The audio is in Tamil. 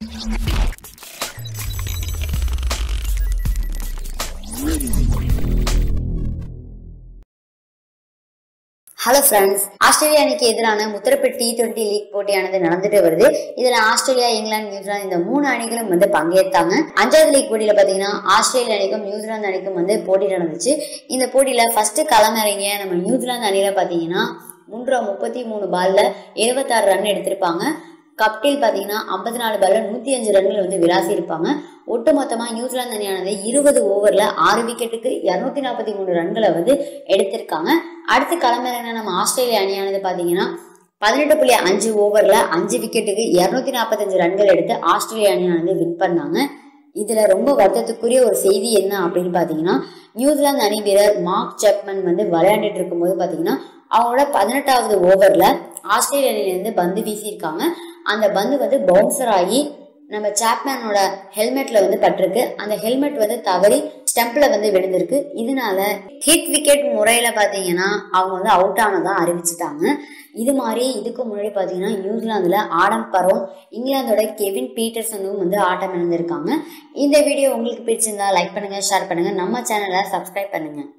ஹலோ ஃப்ரெண்ட்ஸ் ஆஸ்திரேலியா அணிக்கு எதிரான முத்திரப்பட்டு டி டுவெண்ட்டி லீக் போட்டியானது நடந்துட்டு வருது இதுல ஆஸ்திரேலியா இங்கிலாந்து நியூசிலாந்து இந்த மூணு அணிகளும் வந்து பங்கேற்றாங்க அஞ்சாவது லீக் போட்டியில பாத்தீங்கன்னா ஆஸ்திரேலியா அணிக்கும் நியூசிலாந்து அணிக்கும் வந்து போட்டி நடந்துச்சு இந்த போட்டியில ஃபர்ஸ்ட் களமிறங்கிய நம்ம நியூசிலாந்து அணியில பாத்தீங்கன்னா முன்னூறு முப்பத்தி மூணு பால்ல இருபத்தாறு ரன் எடுத்திருப்பாங்க கப்டில் பார்த்தீங்கன்னா ஐம்பத்தி நாலு பால்ல நூற்றி அஞ்சு ரன்கள் வந்து விளாசி இருப்பாங்க ஒட்டுமொத்தமாக நியூசிலாந்து அணியானது இருபது ஓவரில் ஆறு விக்கெட்டுக்கு இரநூத்தி நாற்பத்தி மூணு ரன்களை வந்து எடுத்திருக்காங்க அடுத்து களமிறங்கின நம்ம ஆஸ்திரேலியா அணியானது பார்த்தீங்கன்னா பதினெட்டு புள்ளி அஞ்சு ஓவரில் அஞ்சு விக்கெட்டுக்கு இரநூத்தி நாற்பத்தஞ்சு ரன்கள் எடுத்து ஆஸ்திரேலியா அணியானது வின் பண்ணாங்க இதுல ரொம்ப வருத்தத்துக்குரிய ஒரு செய்தி என்ன அப்படின்னு பாத்தீங்கன்னா நியூசிலாந்து அணி வீரர் மார்க் செப்மன் வந்து விளையாண்டுட்டு இருக்கும்போது பாத்தீங்கன்னா அவங்களோட பதினெட்டாவது ஓவர்ல ஆஸ்திரேலிய அணியிலேருந்து பந்து வீசியிருக்காங்க அந்த பந்து வந்து பவுன்சர் ஆகி நம்ம சாப்மேனோட ஹெல்மெட்ல வந்து பட்டிருக்கு அந்த ஹெல்மெட் வந்து தவறி ஸ்டெம்ப்ல வந்து விழுந்திருக்கு இதனால ஹிட் விக்கெட் முறையில பாத்தீங்கன்னா அவங்க வந்து அவுட் ஆனதா அறிவிச்சிட்டாங்க இது மாதிரி இதுக்கு முன்னாடி பாத்தீங்கன்னா நியூசிலாந்துல ஆடம் பரோன் இங்கிலாந்தோட கெவின் பீட்டர்சனும் வந்து ஆட்டம் இழந்திருக்காங்க இந்த வீடியோ உங்களுக்கு பிடிச்சிருந்தா லைக் பண்ணுங்க ஷேர் பண்ணுங்க நம்ம சேனலை சப்ஸ்கிரைப் பண்ணுங்க